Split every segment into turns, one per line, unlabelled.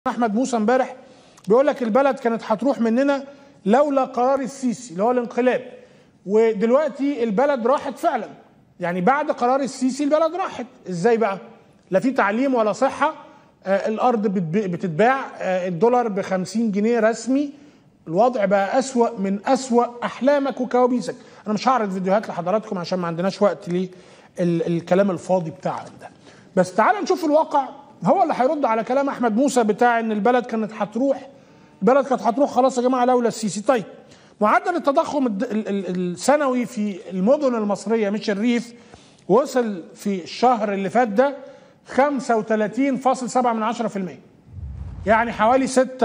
احمد موسى امبارح بيقول لك البلد كانت هتروح مننا لولا قرار السيسي اللي هو الانقلاب ودلوقتي البلد راحت فعلا يعني بعد قرار السيسي البلد راحت ازاي بقى لا في تعليم ولا صحه آه الارض بتب- بتتباع آه الدولار ب 50 جنيه رسمي الوضع بقى اسوا من اسوا احلامك وكوابيسك انا مش هعرض فيديوهات لحضراتكم عشان ما عندناش وقت للكلام الفاضي بتاعنا ده بس تعال نشوف الواقع هو اللي هيرد على كلام احمد موسى بتاع ان البلد كانت هتروح البلد كانت هتروح خلاص يا جماعه لولا السيسي طيب معدل التضخم الد- ال- ال- السنوي في المدن المصريه مش الريف وصل في الشهر اللي فات ده 35.7 من 10% يعني حوالي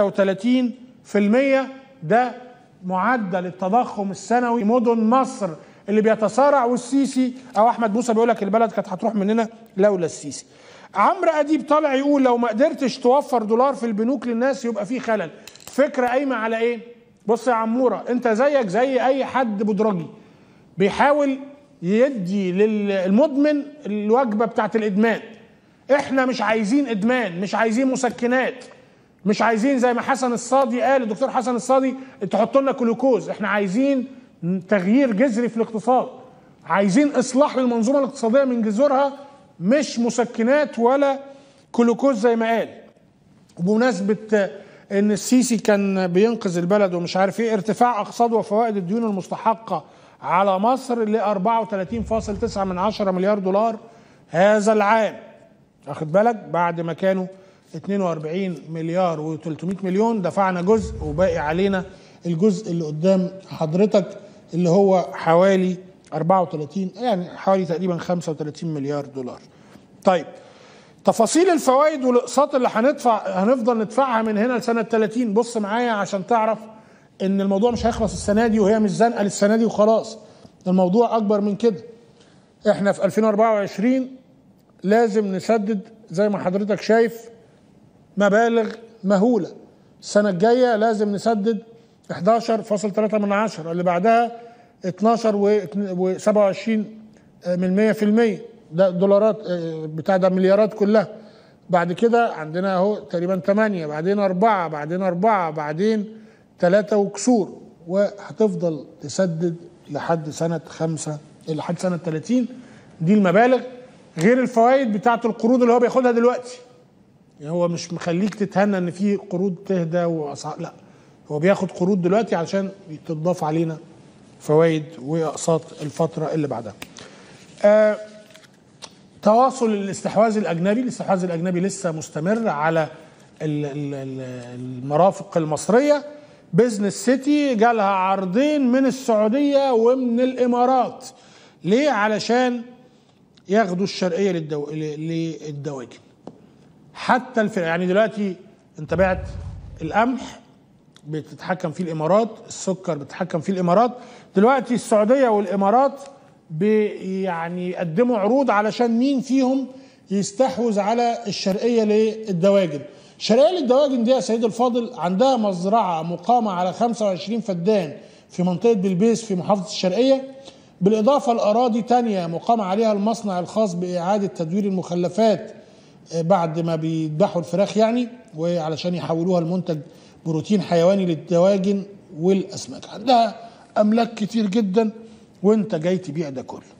36% ده معدل التضخم السنوي مدن مصر اللي بيتسارع والسيسي او احمد موسى بيقول لك البلد كانت هتروح مننا لولا السيسي عمرو اديب طالع يقول لو ما قدرتش توفر دولار في البنوك للناس يبقى في خلل فكره قايمه على ايه بص يا عموره انت زيك زي اي حد بدرجي بيحاول يدي للمدمن الوجبه بتاعت الادمان احنا مش عايزين ادمان مش عايزين مسكنات مش عايزين زي ما حسن الصادي قال الدكتور حسن الصادي تحط لنا جلوكوز احنا عايزين تغيير جذري في الاقتصاد عايزين اصلاح للمنظومه الاقتصاديه من جذورها مش مسكنات ولا جلوكوز زي ما قال وبمناسبه ان السيسي كان بينقذ البلد ومش عارف ايه ارتفاع اقساط وفوائد الديون المستحقه على مصر ل 34.9 من عشرة مليار دولار هذا العام واخد بالك بعد ما كانوا 42 مليار و300 مليون دفعنا جزء وباقي علينا الجزء اللي قدام حضرتك اللي هو حوالي 34 يعني حوالي تقريبا 35 مليار دولار طيب تفاصيل الفوائد والاقساط اللي هندفع هنفضل ندفعها من هنا لسنه 30 بص معايا عشان تعرف ان الموضوع مش هيخلص السنه دي وهي مش زنقه للسنه دي وخلاص الموضوع اكبر من كده احنا في 2024 لازم نسدد زي ما حضرتك شايف مبالغ مهولة السنة الجاية لازم نسدد 11.3 من عشرة اللي بعدها 12 و 27 من 100% ده دولارات آه، بتاع ده مليارات كلها بعد كده عندنا اهو تقريبا 8 بعدين 4 بعدين 4 بعدين 3 وكسور وهتفضل تسدد لحد سنة 5 لحد سنة 30 دي المبالغ غير الفوائد بتاعت القروض اللي هو بياخدها دلوقتي يعني هو مش مخليك تتهنى ان في قروض تهدى واسعار لا هو بياخد قروض دلوقتي علشان تضاف علينا فوائد واقساط الفتره اللي بعدها. آه تواصل الاستحواذ الاجنبي، الاستحواذ الاجنبي لسه مستمر على ال- ال- ال- المرافق المصريه بزنس سيتي جالها عرضين من السعوديه ومن الامارات. ليه؟ علشان ياخدوا الشرقيه للدو... للدواجن. حتى الف... يعني دلوقتي انت بعت القمح بتتحكم فيه الامارات السكر بتتحكم فيه الامارات دلوقتي السعوديه والامارات بي يعني يقدموا عروض علشان مين فيهم يستحوذ على الشرقيه للدواجن الشرقيه للدواجن دي يا سيد الفاضل عندها مزرعه مقامه على 25 فدان في منطقه بلبيس في محافظه الشرقيه بالاضافه لاراضي تانية مقام عليها المصنع الخاص باعاده تدوير المخلفات بعد ما بيذبحوا الفراخ يعني وعلشان يحولوها لمنتج بروتين حيواني للدواجن والاسماك عندها املاك كتير جدا وانت جاي تبيع ده كله